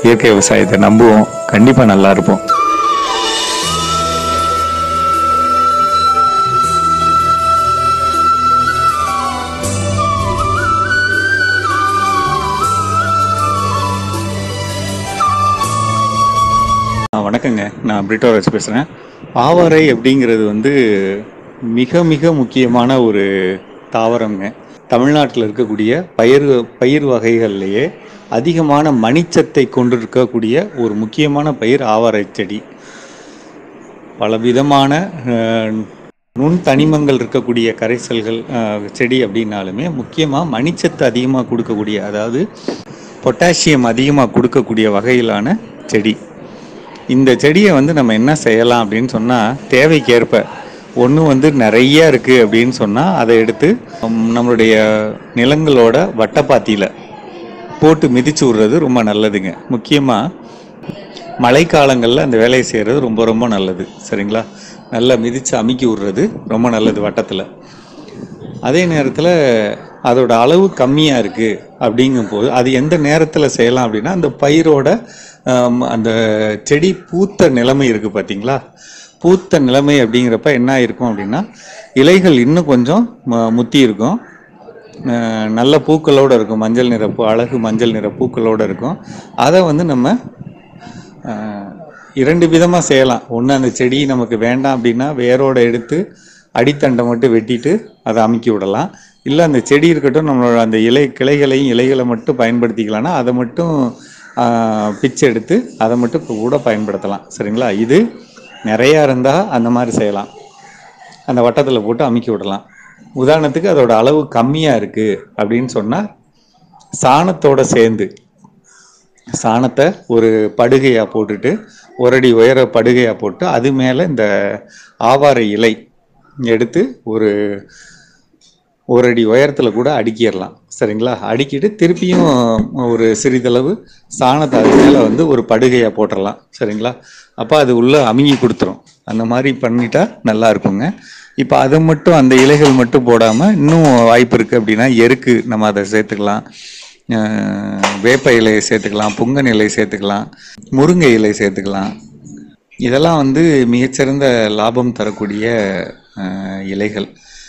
இயற்கை விவசாயத்தை நம்புவோம் கண்டிப்பா நல்லா இருப்போம் ஆ, வணக்கங்க நான் பிரிட்டோரஸ் பேசுகிறேன் ஆவாரை அப்படிங்கிறது வந்து மிக மிக முக்கியமான ஒரு தாவரங்க தமிழ்நாட்டில் இருக்கக்கூடிய பயிர் பயிர் வகைகள்லேயே அதிகமான மணிச்சத்தை கொண்டிருக்கக்கூடிய ஒரு முக்கியமான பயிர் ஆவாரை செடி பலவிதமான அஹ், நுண் தனிமங்கள் இருக்கக்கூடிய கரைசல்கள் அஹ், செடி அப்படின்னாலுமே முக்கியமாக மணிச்சத்து அதிகமாக கொடுக்கக்கூடிய அதாவது பொட்டாசியம் அதிகமாக கொடுக்கக்கூடிய வகையிலான செடி இந்த செடியை வந்து நம்ம என்ன செய்யலாம் அப்படின்னு சொன்னால் தேவைக்கேற்ப ஒன்று வந்து நிறைய இருக்குது அப்படின்னு சொன்னால் அதை எடுத்து ஹம், நம்மளுடைய நிலங்களோட வட்டப்பாத்தியில் போட்டு மிதிச்சு விடுறது ரொம்ப நல்லதுங்க முக்கியமாக மழைக்காலங்களில் அந்த வேலையை செய்கிறது ரொம்ப ரொம்ப நல்லது சரிங்களா நல்லா மிதித்து அமுக்கி விடுறது ரொம்ப நல்லது வட்டத்தில் அதே நேரத்தில் அதோட அளவு கம்மியாக இருக்குது அப்படிங்கும்போது அது எந்த நேரத்தில் செய்யலாம் அப்படின்னா அந்த பயிரோட ஆம், அந்த செடி பூத்த நிலைமை இருக்குது பார்த்தீங்களா பூத்த நிலைமை அப்படிங்கிறப்ப என்ன இருக்கும் அப்படின்னா இலைகள் இன்னும் கொஞ்சம் ம- முத்தி இருக்கும் அஹ், நல்ல பூக்களோடு இருக்கும் மஞ்சள் நிற பூ அழகு மஞ்சள் நிற பூக்களோடு இருக்கும் அதை வந்து நம்ம ஆஹ் இரண்டு விதமாக செய்யலாம் ஒன்று அந்த செடி நமக்கு வேண்டாம் அப்படின்னா வேரோட எடுத்து அடித்தண்டை மட்டும் வெட்டிட்டு அதை அமுக்கி விடலாம் இல்லை அந்த செடி இருக்கட்டும் நம்மளோட அந்த இலை கிளைகளையும் இலைகளை மட்டும் பயன்படுத்திக்கலாம்னா அதை மட்டும் ஆஹ் பிச்சு எடுத்து அதை மட்டும் இப்போ கூட பயன்படுத்தலாம் சரிங்களா இது நிறையா இருந்தால் அந்த மாதிரி செய்யலாம் அந்த வட்டத்தில் போட்டு அமுக்கி விடலாம் உதாரணத்துக்கு அதோட அளவு கம்மியாக இருக்குது அப்படின்னு சொன்னால் சாணத்தோட சேர்ந்து சாணத்தை ஒரு படுகையாக போட்டுட்டு ஒரு அடி உயர படுகையாக போட்டு அது மேலே இந்த ஆவாரை இலை எடுத்து ஒரு ஒரு அடி உயரத்தில் கூட அடுக்கிடலாம் சரிங்களா அடுக்கிட்டு திருப்பியும் ஒரு சிறிதளவு சாணத்தை அது மேலே வந்து ஒரு படுகையாக போட்டுடலாம் சரிங்களா அப்போ அது உள்ளே அமுங்கி கொடுத்துரும் அந்த மாதிரி பண்ணிட்டா நல்லா இருக்குங்க இப்போ அதை மட்டும் அந்த இலைகள் மட்டும் போடாமல் இன்னும் வாய்ப்பு இருக்குது அப்படின்னா எருக்கு நம்ம அதை சேர்த்துக்கலாம் அஹ் வேப்ப இலையை சேர்த்துக்கலாம் புங்கன் இலை சேர்த்துக்கலாம் முருங்கை இலை சேர்த்துக்கலாம் இதெல்லாம் வந்து மிகச்சிறந்த லாபம் தரக்கூடிய அஹ், இலைகள்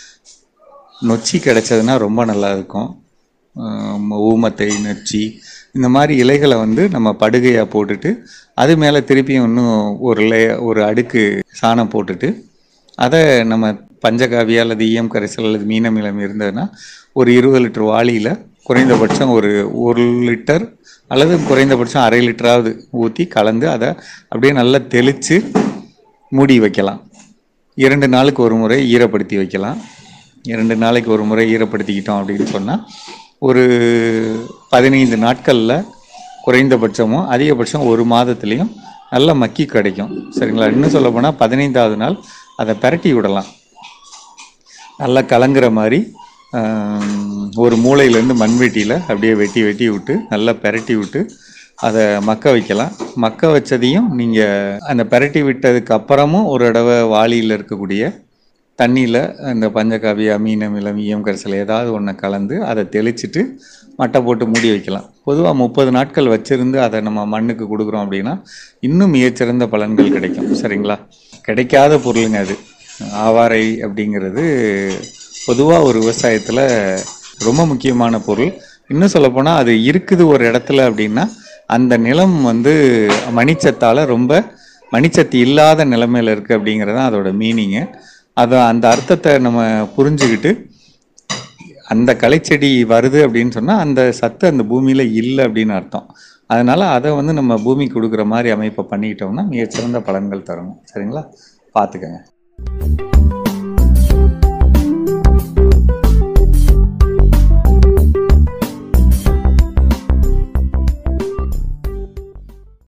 நொச்சி கிடைச்சதுன்னா ரொம்ப நல்லா இருக்கும் ஆம், ஊமத்தை நொச்சி இந்த மாதிரி இலைகளை வந்து நம்ம படுகையாக போட்டுட்டு அது மேலே திருப்பியும் இன்னும் ஒரு லே ஒரு அடுக்கு சாணம் போட்டுட்டு அதை நம்ம பஞ்சகாவியா அல்லது ஈயம் கரைசல் அல்லது மீனமிலம் இருந்ததுன்னா ஒரு இருபது லிட்டர் வாளியில் குறைந்தபட்சம் ஒரு ஒரு லிட்டர் அல்லது குறைந்தபட்சம் அரை லிட்டராவது ஊற்றி கலந்து அதை அப்படியே நல்லா தெளித்து மூடி வைக்கலாம் இரண்டு நாளுக்கு ஒரு முறை ஈரப்படுத்தி வைக்கலாம் இரண்டு நாளைக்கு ஒரு முறை ஈரப்படுத்திக்கிட்டோம் அப்படின்னு சொன்னால் ஒரு பதினைந்து நாட்களில் குறைந்தபட்சமும் அதிகபட்சம் ஒரு மாதத்துலேயும் நல்ல மக்கி கிடைக்கும் சரிங்களா இன்னும் சொல்ல போனால் பதினைந்தாவது நாள் அதை பிரட்டி விடலாம் நல்லா கலங்குற மாதிரி ஆம், ஒரு மூளையிலேருந்து மண்வெட்டியில் அப்படியே வெட்டி வெட்டி விட்டு நல்லா பெரட்டி விட்டு அதை மக்க வைக்கலாம் மக்க வச்சதையும் நீங்கள் அந்த பெரட்டி விட்டதுக்கு அப்புறமும் ஒரு தடவை வாளியில் இருக்கக்கூடிய தண்ணியில் அந்த பஞ்சகாவிய அமீனமிலம் ஈயம் கரைசல் ஏதாவது ஒன்று கலந்து அதை தெளிச்சிட்டு மட்டை போட்டு மூடி வைக்கலாம் பொதுவாக முப்பது நாட்கள் வச்சிருந்து அதை நம்ம மண்ணுக்கு கொடுக்குறோம் அப்படின்னா இன்னும் மிகச்சிறந்த பலன்கள் கிடைக்கும் சரிங்களா கிடைக்காத பொருளுங்க அது ஆவாரை அப்படிங்கிறது பொதுவாக ஒரு விவசாயத்தில் ரொம்ப முக்கியமான பொருள் இன்னும் சொல்லப்போனால் அது இருக்குது ஒரு இடத்துல அப்படின்னா அந்த நிலம் வந்து மணிச்சத்தால் ரொம்ப மணிச்சத்து இல்லாத நிலைமையில இருக்குது அப்படிங்கிறது தான் அதோட மீனிங்கு அதை அந்த அர்த்தத்தை நம்ம புரிஞ்சுக்கிட்டு அந்த களைச்செடி வருது அப்படின்னு சொன்னால் அந்த சத்து அந்த பூமியில் இல்லை அப்படின்னு அர்த்தம் அதனால் அதை வந்து நம்ம பூமிக்கு கொடுக்குற மாதிரி அமைப்பை பண்ணிக்கிட்டோம்னா மிகச்சிறந்த பலன்கள் தரும் சரிங்களா பார்த்துக்கங்க